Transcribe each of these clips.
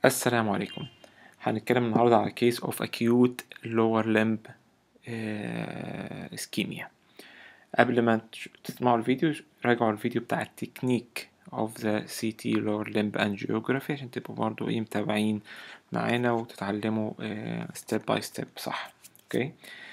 السلام عليكم هنتكلم النهاردة على case of acute lower limb آه، ischemia قبل ما تش- تسمعوا الفيديو راجعوا الفيديو بتاع التكنيك of the CT lower limb angiography عشان تبقوا برضو ايه متابعين معانا وتتعلموا آه، step by step صح اوكي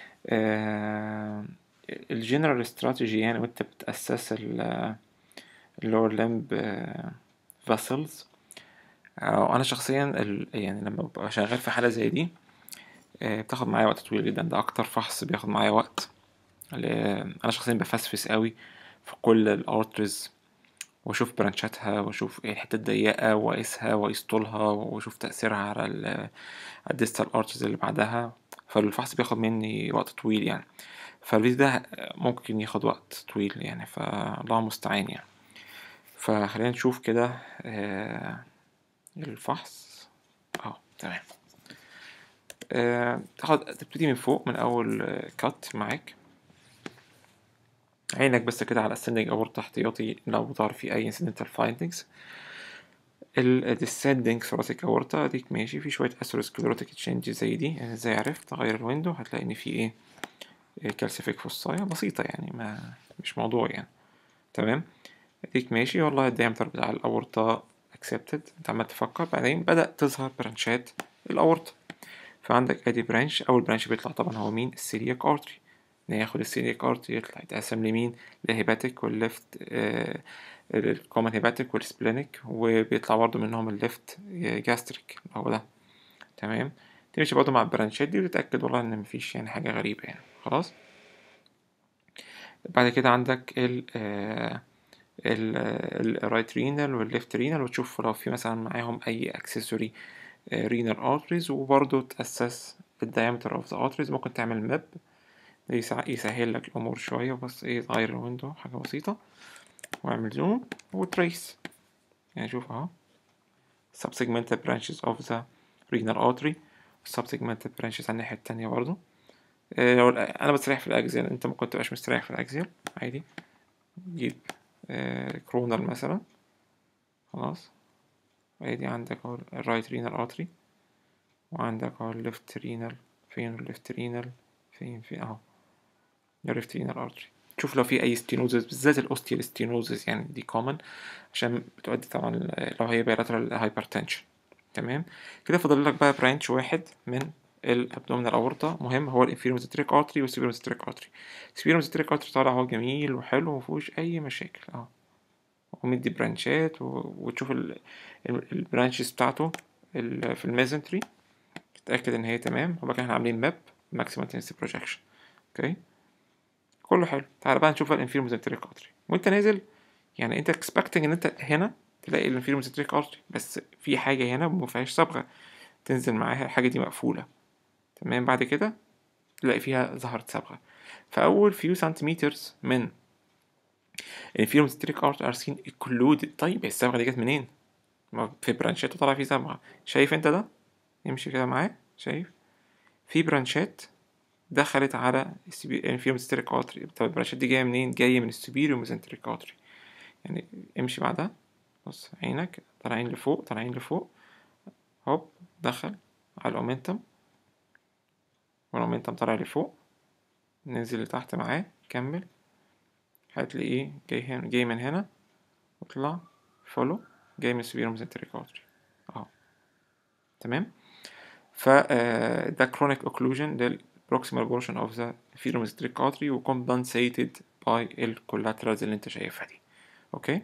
الجنرال استراتيجي يعني وانت بتأسس ال lower limb آه، vessels آه، انا شخصيا ال... يعني لما ببقى شغال في حاله زي دي آه، بتاخد معايا وقت طويل جدا ده اكتر فحص بياخد معايا وقت ل- انا شخصيا بفسفس قوي في كل الارترز واشوف برانشاتها واشوف ايه الحته الضيقه واقيسها واقيس طولها واشوف تاثيرها على ال- الديستال ارترز اللي بعدها فالفحص بياخد مني وقت طويل يعني فالفيديو ده ممكن ياخد وقت طويل يعني فالله المستعان يعني فخلينا نشوف كده آه، الفحص اه تمام آه، تاخد تبتدي من فوق من أول كات معاك عينك بس كده على السندنج أورطة احتياطي لو ظهر في أي incidental findings ال descending thoracic aorta اديك ماشي في شوية atherosclerotic changes زي دي يعني ازاي عرفت تغير الويندو هتلاقي إن في ايه كالسيفيك فوسايا بسيطة يعني ما مش موضوع يعني تمام اديك ماشي والله الديامتر بتاع الأورطة accepted انت عمال تفكر بعدين بدأ تظهر برانشات الأورطة فعندك ادي برانش اول برانش بيطلع طبعا هو مين السيلياك ارتري ناخد السيلياك ارتري يطلع يتقسم لمين لهيباتيك والليفت الكومن هيباتيك والسبلينيك وبيطلع برضه منهم الليفت جاستريك هو ده تمام تمشي برضه مع البرانشات دي وتتأكد والله ان مفيش يعني حاجة غريبة يعني خلاص بعد كده عندك ال الرايت رينال والليفت رينال وتشوف لو في مثلا معاهم اي اكسسوري رينال ارتريز وبرضه تأسس الدايمتر اوف ذا ارتريز ممكن تعمل ماب يسع- يسهل لك الامور شوية بس ايه تغير الويندو حاجة بسيطة واعمل زوم وتريس يعني شوف اهو subsegmented branches of the renal artery subsegmented branches على الناحية التانية برضه إيه، لو الأ- انا بستريح في الاكزيال انت ممكن تبقاش مستريح في الاكزيال عادي جيب كرونال مثلا خلاص ادي عندك اهو الرايت رينال ارتري وعندك اهو الليفت رينال فين الليفت رينال فين فين اهو الليفت رينال ارتري تشوف لو في اي ستينوزس بالذات الاوستيال ستينوزس يعني دي كومن عشان بتؤدي طبعا لو هي بايلاترال هايبرتنشن تمام كده فاضل لك بقى برانش واحد من الابدومينال اورطه مهم هو الانفيروميزنتريك ارتري والسبيروميزنتريك ارتري السبيروميزنتريك ارتري طالع هو جميل وحلو ومفيهوش اي مشاكل اهو ومدي برانشات و... وتشوف ال... ال- البرانشز بتاعته ال... في الميزنتري تتأكد إن هي تمام وبعد كده احنا عاملين ماب ماكسيمال تنسي بروجكشن اوكي كله حلو تعال بقى نشوف الانفيرو ميزنتريك ارتري وانت نازل يعني انت اكسبكتنج ان انت هنا تلاقي الانفيرو ميزنتريك ارتري بس في حاجة هنا مفيهاش صبغة تنزل معاها الحاجة دي مقفولة تمام بعد كده تلاقي فيها ظهرت صبغة فأول فيو سنتيمترز من الانفيرو ميزنتريك ارتري ار سين included طيب الصبغة دي جت منين؟ ما في برانشات وطلع فيه صبغة شايف انت ده؟ امشي كده معايا شايف في برانشات دخلت على الانفيرو ميزنتريك ارتري طب البرانشات دي جايه منين جايه من السوبيريو ميزنتريك ارتري يعني امشي بعدها بص عينك طالعين لفوق طالعين لفوق هوب دخل على الاومنتم والاومنتم طالع لفوق ننزل لتحت معاه كمل هتلاقيه جاي هنا جاي من هنا واطلع فولو جاي من السوبيريو ميزنتريك ارتري اهو تمام ف آه، ده chronic occlusion لل proximal portion of the inferior artery و compensated by ال collaterals اللي انت شايفها دي اوكي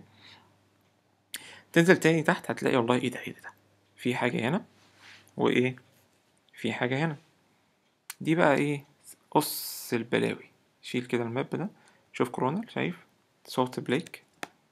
تنزل تاني تحت هتلاقي والله ايه ده ايه ده في حاجة هنا وايه في حاجة هنا دي بقى ايه قص البلاوي شيل كده الماب ده شوف كورونال شايف سوفت بليك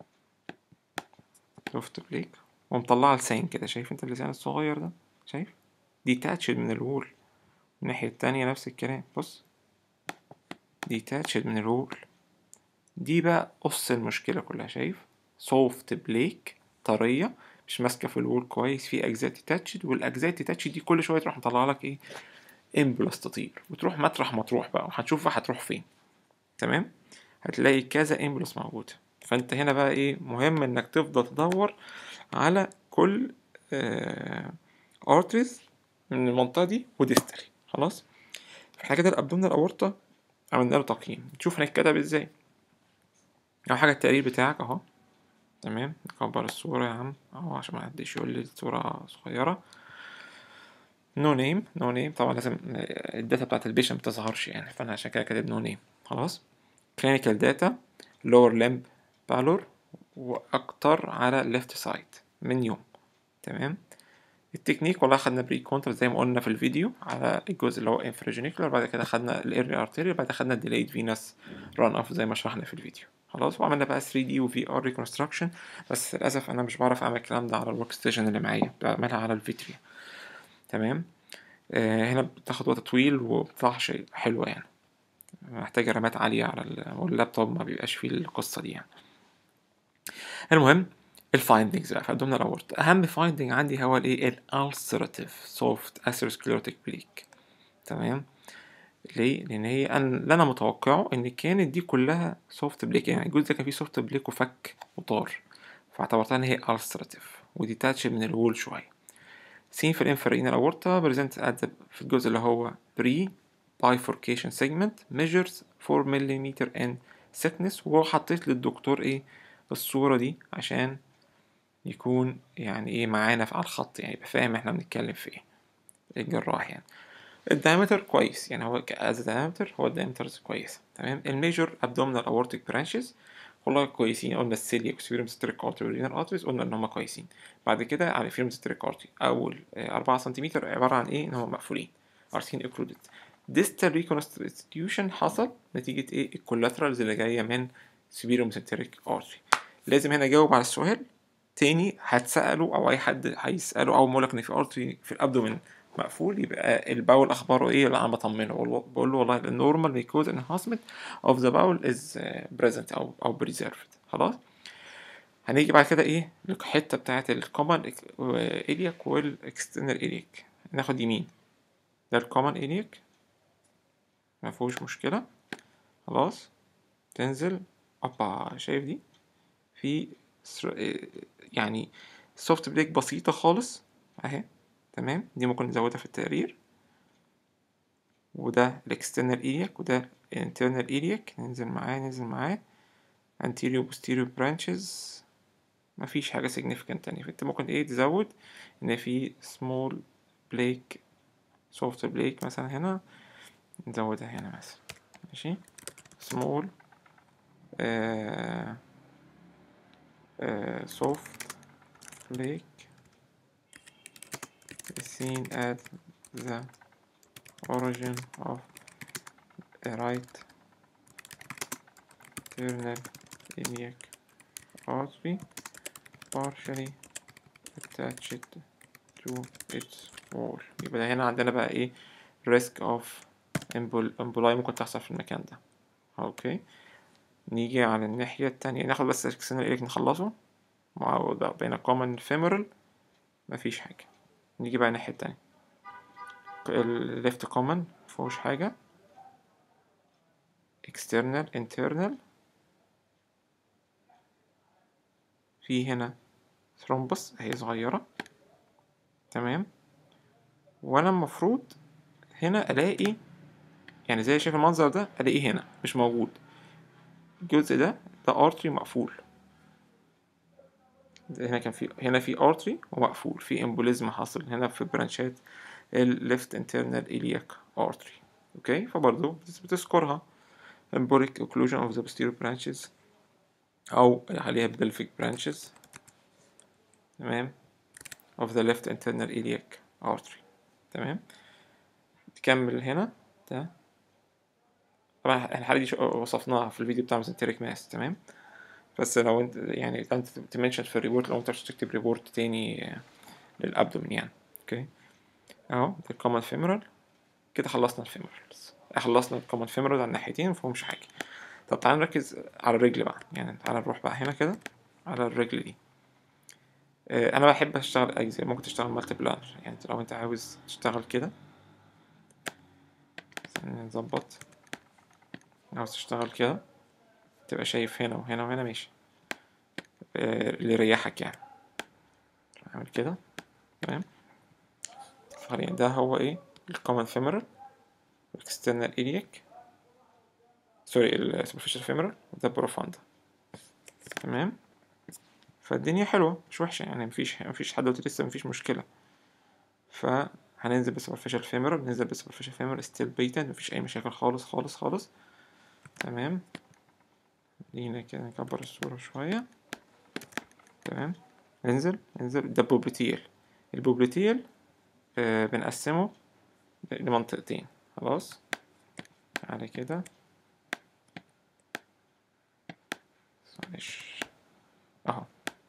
سوفت بليك ومطلعة لسان كده شايف انت اللسان الصغير ده شايف ديتاتشد من الوول الناحية التانية نفس الكلام بص ديتاتشد من الوول دي بقى قص المشكلة كلها شايف سوفت بليك طرية مش ماسكة في الوول كويس في أجزاء ديتاتشد والأجزاء ديتاتشد دي كل شوية تروح مطلع لك إيه امبولاس تطير وتروح مطرح ما تروح بقى وهتشوف بقى هتروح فين تمام هتلاقي كذا امبولاس موجود فانت هنا بقى ايه مهم انك تفضل تدور على كل آه ارتريز من المنطقة دي وديستالي خلاص احنا كده الابدومينال اورطة عملنا له تقييم نشوف هنتكتب ازاي اول حاجة التقرير بتاعك اهو تمام نكبر الصورة يا عم اهو عشان محدش يقول لي الصورة صغيرة نو نيم نو نيم طبعا لازم الداتا بتاعت البيشنت متظهرش يعني فانا عشان كده كاتب نو نيم خلاص كلينيكال داتا لور لمب بالور واكتر على الليفت سايد من يوم تمام التكنيك والله خدنا بري كونتر زي ما قلنا في الفيديو على الجزء اللي هو انفراجينيكولار بعد كده خدنا الايرلي ارتيريال بعد كده خدنا الديلايد فينس ران اوف زي ما شرحنا في الفيديو خلاص وعملنا بقى 3 دي وفي ار ريكونستراكشن بس للاسف انا مش بعرف اعمل الكلام ده على الورك ستيشن اللي معايا بعملها على الفيتريا تمام آه هنا بتاخد وقت طويل وبتطلع شيء حلوة يعني محتاجة رامات عالية على اللابتوب ما بيبقاش فيه القصة دي يعني المهم الفايندنجز بقى في الابدومينال اورت اهم فايندنج عندي هو الايه الالسراتيف سوفت اثيروسكليروتيك بليك تمام ليه لان هي انا اللي انا متوقعه ان كانت دي كلها سوفت بليك يعني الجزء ده كان فيه سوفت بليك وفك وطار فاعتبرتها ان هي السراتيف وديتاتش من الوول شويه سين في الانفرينال اورتا بريزنت في الجزء اللي هو بري bifurcation segment measures 4 ملم in thickness وحطيت للدكتور ايه الصورة دي عشان يكون يعني ايه معانا على الخط يعني يبقى فاهم احنا بنتكلم في ايه الجراح يعني الدايمتر كويس يعني هو از دايمتر هو الدايمتر كويس تمام الميجور ابدومينال اورتيك برانشز والله كويسين قلنا السيليا وسفيرم ستريك ارتري ورينال ارتريز قلنا ان هم كويسين بعد كده على فيرم ستريك ارتري اول أربعة سنتيمتر عبارة عن ايه ان هم مقفولين ارتين اكلودد ديستال ريكونستيوشن حصل نتيجة ايه الكولاترالز اللي جاية من سبيرو سنتريك ارتري لازم هنا اجاوب على السؤال تاني هتسأله او اي حد هيسأله اول ما اقولك ان في ارتري في الابدومين مقفول يبقى الباول اخباره ايه اللي انا بطمنه بقول له والله النورمال ميكوز انهانسمنت اوف ذا باول از بريزنت او او بريزيرفد خلاص هنيجي بعد كده ايه الحته بتاعت الكومن الياك والاكسترنال الياك ناخد يمين ده الكومن الياك مفيهوش مشكله خلاص تنزل ابا شايف دي في يعني سوفت بريك بسيطه خالص اهي تمام دي ممكن نزودها في التقرير وده الاكسترنال إلياك وده الانترنال إلياك ننزل معاه ننزل معاه anterior posterior branches مفيش حاجة significant تانية فانت ممكن ايه تزود ان في small blake soft blake مثلا هنا نزودها هنا مثلا ماشي small آه آه soft blake seen at the origin of a right internal iliac artery partially attached to its wall يبقى هنا عندنا بقى ايه risk of emboli ممكن تحصل في المكان ده اوكي نيجي على الناحية التانية ناخد بس الاكسترنال iliac نخلصه مع بين common femoral مفيش حاجة نيجي بقى الناحية التانية الليفت كومن مفيهوش حاجة external internal في هنا ثرومبس اهي صغيرة تمام وانا المفروض هنا الاقي يعني زي شايف المنظر ده الاقيه هنا مش موجود الجزء ده ده ارتري مقفول هنا كان في هنا في ارتري ومقفول في امبوليزم حاصل هنا في برانشات الليفت انترنال إلياك ارتري اوكي فبرضو بتذكرها embolic occlusion of the posterior branches او عليها pelvic branches تمام of the left internal iliac artery تمام تكمل هنا ده طبعا الحالة دي وصفناها في الفيديو بتاع ميزنتريك ماس تمام بس لو انت يعني انت تمنشن في الريبورت لو انت مش تكتب ريبورت تاني للابدومين يعني اوكي اهو ده الكومن فيمورال كده خلصنا الفيمورال بس خلصنا الكومن فيمورال على الناحيتين مفهومش حاجة طب تعالى نركز على الرجل بقى يعني تعالى نروح بقى هنا كده على الرجل دي اه انا بحب اشتغل اجزاء ممكن تشتغل مالتي بلانر يعني لو انت عاوز تشتغل كده نظبط عاوز تشتغل كده تبقى شايف هنا وهنا وهنا ماشي اه اللي يريحك يعني اعمل كده تمام حاليا ده هو ايه الكومن فيمورال الاكسترنال إلياك سوري السوبرفيشال فيمورال وده بروفاندا تمام فالدنيا حلوة مش وحشة يعني مفيش مفيش حد دلوقتي لسه مفيش مشكلة فهننزل بالسوبرفيشال فيمورال ننزل بالسوبرفيشال فيمورال ستيل بيتنت مفيش أي مشاكل خالص خالص خالص تمام خلينا كده نكبر الصورة شوية تمام ننزل ننزل ده بوبليتيل البوبليتيل آه بنقسمه لمنطقتين خلاص تعالى كده معلش اهو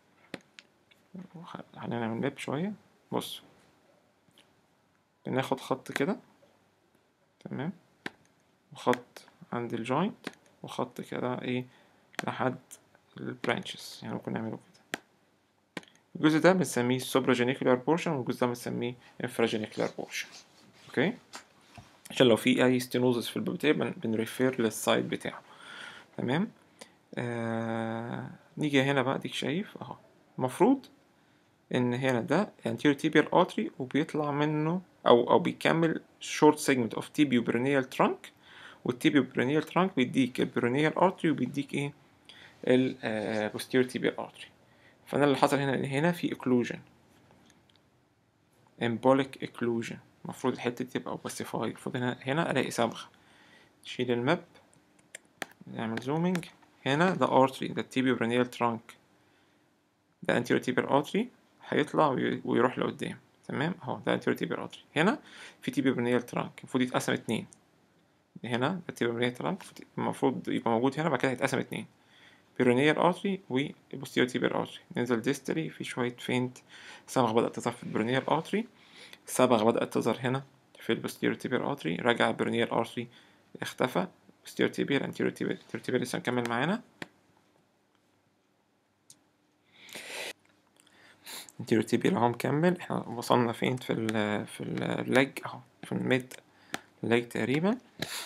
هنعمل ماب شوية بص بناخد خط كده تمام وخط عند الجوينت وخط كده ايه لحد البرانشز يعني ممكن نعمله كده الجزء ده بنسميه سوبراجينيكولار بورشن والجزء ده بنسميه انفراجينيكولار بورشن اوكي عشان لو في اي ستينوزس في البوبتيه بنريفير للسايد بتاعه تمام آه... نيجي هنا بقى ديك شايف اهو المفروض ان هنا ده anterior tibial artery وبيطلع منه او او بيكمل short segment of tibio-peroneal trunk والتيبيو برونيال ترانك بيديك البرونيال ارتري وبيديك ايه ال posterior tibial artery فانا اللي حصل هنا ان هنا في occlusion embolic occlusion المفروض الحته دي تبقى اوباسيفاي المفروض هنا هنا الاقي صبغه نشيل الماب نعمل زومينج هنا ده artery ده التيبيو برونيال ترانك ده anterior tibial artery هيطلع ويروح لقدام تمام اهو ده anterior tibial artery هنا في تيبيو برونيال ترانك المفروض يتقسم اتنين هنا ده تيبيو برونيال ترانك المفروض يبقى موجود هنا بعد كده هيتقسم اتنين بيرونيال ارتري وبوستيريور تيبيال ارتري ننزل ديستري في شوية فينت صبغة بدأت تظهر في البيرونيال ارتري صبغة بدأت تظهر هنا في البوستيريور تيبيال ارتري رجع البيرونيال ارتري اختفى بوستيريور تيبيال انتيريور تيبيال انتيريور تيبيال لسه مكمل معانا انتيريور تيبيال اهو مكمل احنا وصلنا فين في ال في الليج اهو في الميد ليج تقريبا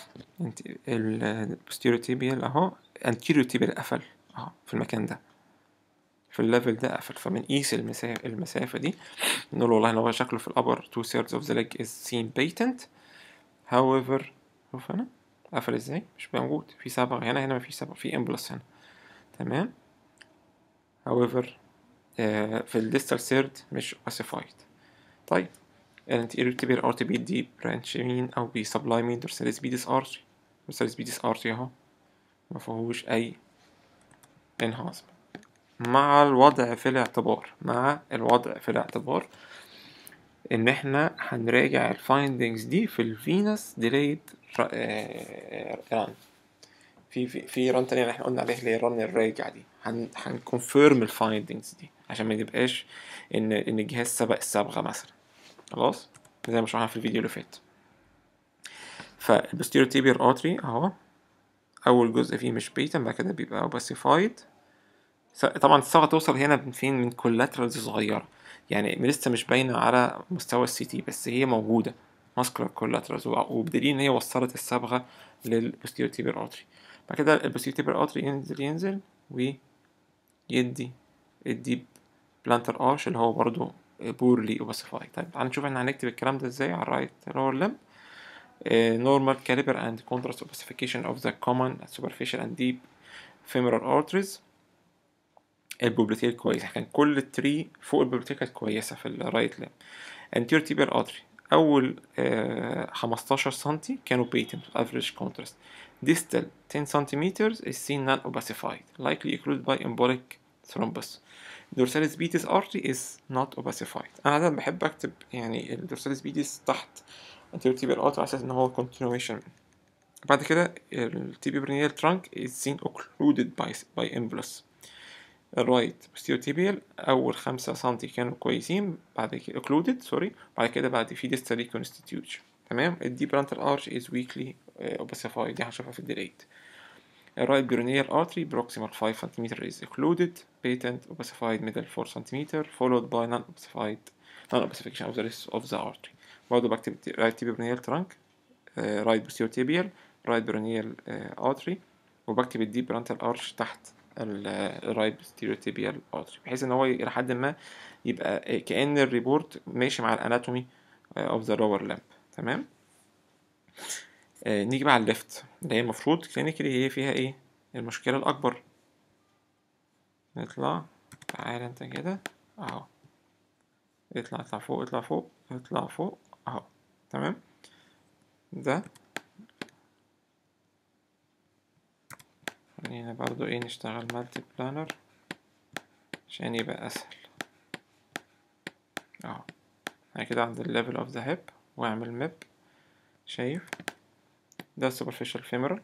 البوستيريور تيبيال اهو انتيريور تيبيال قفل اهو في المكان ده في الليفل ده قفل فبنقيس المسافة المسافة دي نقول والله ان هو شكله في الابر two thirds of the leg is seen patent however شوف هنا قفل ازاي مش موجود في صبغة هنا هنا مفيش صبغة في امبلس هنا تمام however آه في الديستال سيرد مش اوسيفايد طيب الانتيريور تيبيال ارتي بيدي برانش مين او بيسبلاي مين دورساليس بيديس ارتري دورساليس بيديس ارتري اهو مفيهوش اي انهانسمنت مع الوضع في الاعتبار مع الوضع في الاعتبار ان احنا هنراجع الفايندنجز دي في الفينس ديليد ران في في في ران تانية اللي احنا قلنا عليها اللي هي الران الراجع دي هن هنكونفيرم الفايندنجز دي عشان ما يبقاش ان ان الجهاز سبق الصبغه مثلا خلاص زي ما شرحنا في الفيديو اللي فات فالبوستيريور تيبيال ارتري اهو اول جزء فيه مش بيتن بعد كده بيبقى اوباسيفايد طبعا الصبغه توصل هنا من فين من كولاترالز صغيره يعني لسه مش باينه على مستوى السي تي بس هي موجوده ماسكولار كولاترالز وبدليل ان هي وصلت الصبغه للبوستيريور تيبيال ارتري بعد كده البوستيريور تيبيال ارتري ينزل ينزل ويدي الديب بلانتر ارش اللي هو برضو بورلي اوباسيفاي طيب تعال نشوف احنا هنكتب الكلام ده ازاي على الرايت لور لمب normal caliber and contrast opacification of the common superficial and deep femoral arteries البوبليتيل كويس كان كل التري فوق البوبليتيل كانت كويسة في الرايت لمب anterior tibial artery أول خمستاشر سنتي كانوا patent average contrast distal 10 centimeters is seen non-opacified likely occluded by embolic thrombus dorsalis beatus artery is not opacified أنا عادة بحب أكتب يعني الدورساليس بيتس تحت anterior tibial artery على أساس إن هو continuation بعد كده التيبيو trunk is seen occluded by by embolus الرايت posterior tibial أول خمسة سنتي كانوا كويسين بعد كده occluded سوري بعد كده بعد في distal reconstitution تمام الديب plantar arch is weakly uh, opacified دي هنشوفها في الديليت الرايت بيرونيال artery proximal 5 cm is occluded patent opacified middle 4 cm followed by non-opacified non-opacification of the rest of the artery برضه بكتب right tibial trunk uh, right posterior tibial right peroneal uh, artery وبكتب الديب برانتال ارش تحت الرايت posterior tibial artery بحيث ان هو الى حد ما يبقى كأن الريبورت ماشي مع الاناتومي of the lower limb تمام آه نيجي بقى على الليفت اللي هي المفروض كلينيكالي هي فيها ايه المشكلة الأكبر نطلع تعالى انت كده اهو اطلع اطلع فوق اطلع فوق اطلع فوق اهو تمام ده خلينا برضو ايه نشتغل مالتي بلانر عشان يبقى اسهل اهو انا كده عند الليفل اوف ذا هيب واعمل ميب شايف ده superficial femoral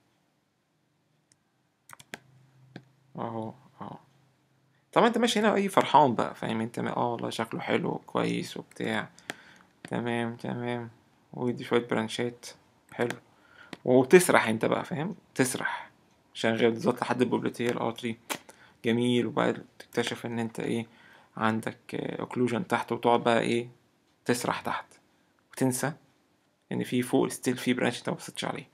اهو اهو طبعا انت ماشي هنا اي فرحان بقى فاهم انت اه والله شكله حلو كويس وبتاع تمام تمام ودي شوية برانشات حلو وتسرح انت بقى فاهم تسرح شغال بالظبط لحد البوبليتير ارتري جميل وبعد تكتشف ان انت ايه عندك اوكلوجن تحت وتقعد بقى ايه تسرح تحت وتنسى ان في فوق ستيل في برانش انت مبصيتش عليه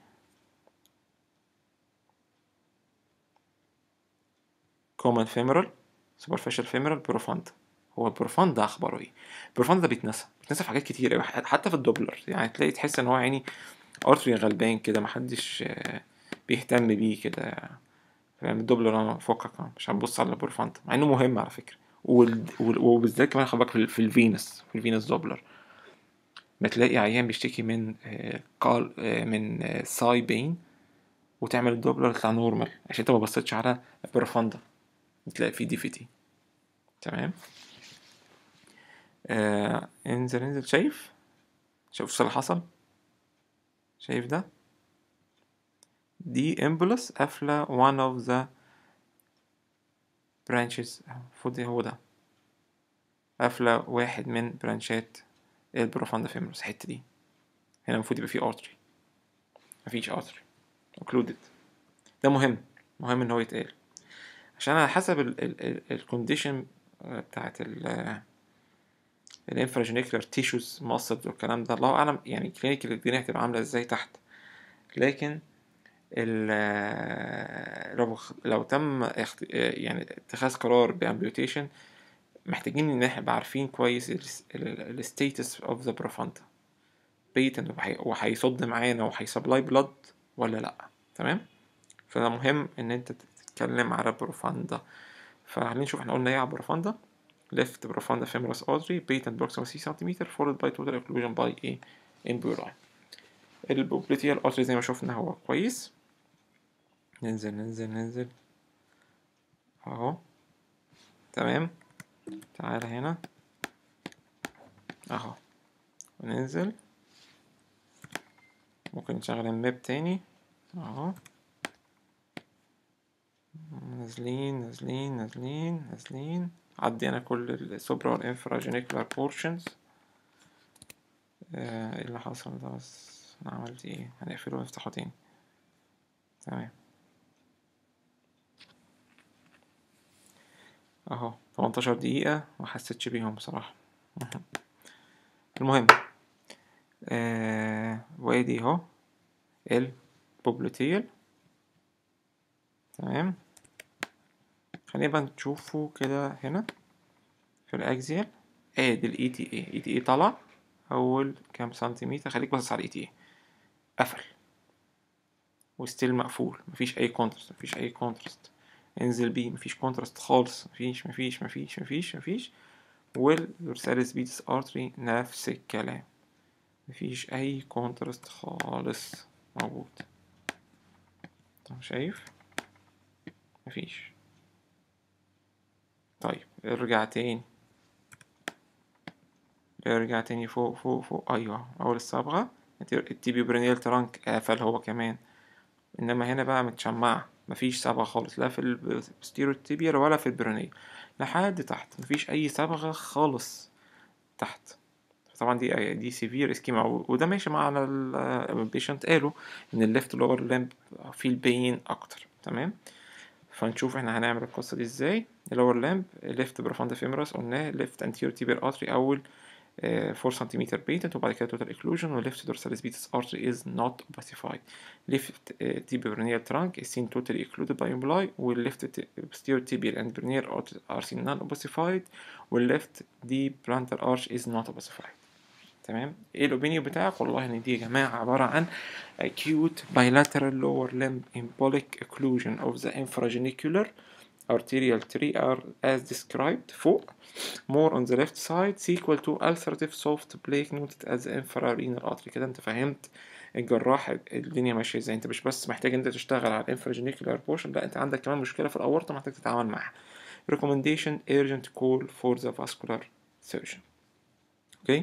كومن فيمورال سوبرفيشال فيمورال بروفاند هو البروفاند ده اخباره ايه البروفاند ده بيتنسى بيتنسى في حاجات كتير قوي حتى في الدوبلر يعني تلاقي تحس ان هو يعني ارتري غلبان كده محدش بيهتم بيه كده فاهم الدوبلر انا فكك مش هنبص على البروفاند مع انه مهم على فكره وبالذات كمان خد بالك في الفينس في الفينس دوبلر ما تلاقي عيان بيشتكي من قال من ساي بين وتعمل الدوبلر يطلع نورمال عشان انت ما بصيتش على البروفاندا تلاقي فيه ديفيتي تمام آه انزل انزل شايف شوف اللي حصل شايف ده دي امبولس قافلة one of the branches المفروض هو ده قافلة واحد من برانشات البروفاندا فيمورس الحتة دي هنا المفروض يبقى فيه ارتري مفيش ارتري اوكلودد ده مهم مهم ان هو يتقال عشان على حسب الكونديشن بتاعت ال الانفراجينيكولار تيشوز ماسلز والكلام ده الله اعلم يعني كلينيكال الدنيا هتبقى عامله ازاي تحت لكن لو لو تم يعني اتخاذ قرار بامبيوتيشن محتاجين ان احنا نبقى عارفين كويس الستيتس اوف ذا بروفاندا بيتن وهيصد معانا وهيسبلاي بلاد ولا لا تمام فده مهم ان انت تتكلم على بروفاندا فخلينا نشوف احنا قلنا ايه على بروفاندا left profunda femoris artery patent proximal 3 cm followed by total occlusion by a emboli البوبليتيال artery زي ما شفنا هو كويس ننزل ننزل ننزل اهو تمام تعال هنا اهو وننزل ممكن نشغل الماب تاني اهو نازلين نازلين نازلين نازلين عدي انا كل السوبرا والانفراجينيكولار بورشنز ايه اللي حصل ده بس انا عملت ايه هنقفله ونفتحه تاني تمام اهو 18 دقيقة وحسيتش بيهم بصراحة المهم آه وادي اهو البوبلوتيل تمام خلينا بقى نشوفه كده هنا في الاكزيال ادي الاي تي اي اي تي اي طلع اول كام سنتيمتر خليك باصص على الاي تي اي قفل وستيل مقفول مفيش اي كونتراست مفيش اي كونتراست انزل بيه مفيش كونتراست خالص مفيش مفيش مفيش مفيش مفيش والدورساليس بيتس ارتري نفس الكلام مفيش اي كونتراست خالص موجود طب شايف مفيش طيب ارجع تاني ارجع تاني فوق فوق فوق ايوه اول الصبغة التيبي برينيال ترانك قفل هو كمان انما هنا بقى متشمعة مفيش صبغة خالص لا في البستيرو تيبيال ولا في البرينيال لحد تحت مفيش اي صبغة خالص تحت طبعا دي دي سيفير اسكيما وده ماشي مع البيشنت قالوا ان الليفت لور لامب فيه البين اكتر تمام فنشوف احنا هنعمل القصه دي ازاي اللور لامب ليفت بروفاندا فيمورس قلناه ليفت انتيريور تيبير ارتري اول 4 سنتيمتر بيتنت وبعد كده توتال اكلوجن والليفت دورساليس بيتس ارتري از نوت اوباسيفايد ليفت تيبير برينيال ترانك is seen totally occluded by emboli والليفت posterior tibial and برينيال are seen non اوباسيفايد والليفت دي plantar arch is not اوباسيفايد تمام ايه الاوبينيون بتاعك والله ان دي يا جماعه عباره عن acute bilateral lower limb embolic occlusion of the infragenicular arterial tree are as described فوق more on the left side sequel to ulcerative soft plaque noted as the infrarenal artery كده انت فهمت الجراح الدنيا ماشيه ازاي انت مش بس محتاج انت تشتغل على الانفراجينيكولار بورشن لا انت عندك كمان مشكله في الاورطه محتاج تتعامل معاها recommendation urgent call for the vascular surgeon اوكي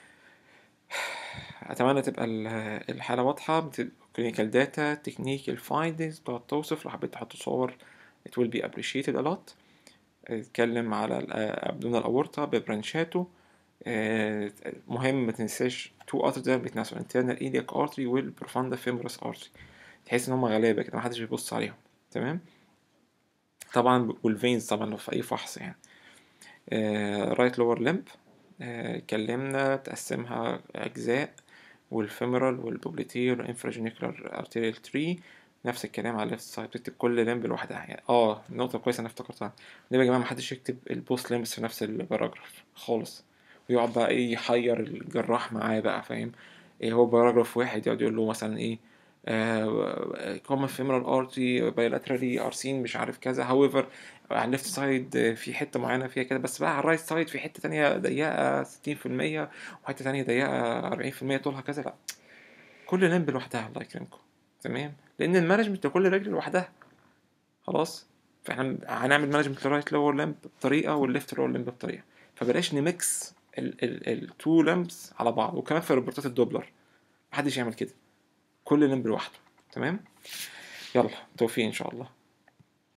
اتمنى تبقى ال- الحاله واضحه كلينيكال داتا تكنيكال فايندنجز تقعد توصف لو حبيت تحط صور it will be appreciated a lot اتكلم على الابدومينال اورتا ببرانشاتو آه، مهم ما تنساش تو ارتري بيتناسوا internal iliac artery والبروفاندا femoris artery تحس ان هم غلابه كده محدش بيبص عليهم تمام طبعا والفينز طبعا لو في اي فحص يعني رايت لور لمب اتكلمنا تقسمها اجزاء والفيمورال والبوبليتير والانفراجينيكولار ارتيريال تري نفس الكلام على الليفت سايد تكتب كل لمب لوحدها يعني اه نقطة كويسة انا افتكرتها ليه يا جماعة محدش يكتب البوست لمبس في نفس الباراجراف خالص ويقعد بقى ايه يحير الجراح معاه بقى فاهم ايه هو باراجراف واحد يقعد يقول له مثلا ايه common femoral artery bilaterally are seen مش عارف كذا however على الليفت سايد في حتة معينة فيها كده بس بقى على الرايت سايد في حتة تانية ضيقة ستين في المية وحتة تانية ضيقة أربعين في المية طولها كذا لأ كل لمب لوحدها الله يكرمكم تمام لأن المانجمنت لكل رجل لوحدها خلاص فاحنا هنعمل مانجمنت للرايت لور لمب بطريقة والليفت لور لمب بطريقة فبلاش نميكس التو لمبس على بعض وكمان في روبورتات الدوبلر محدش يعمل كده كل لمب لوحده تمام يلا توفيق ان شاء الله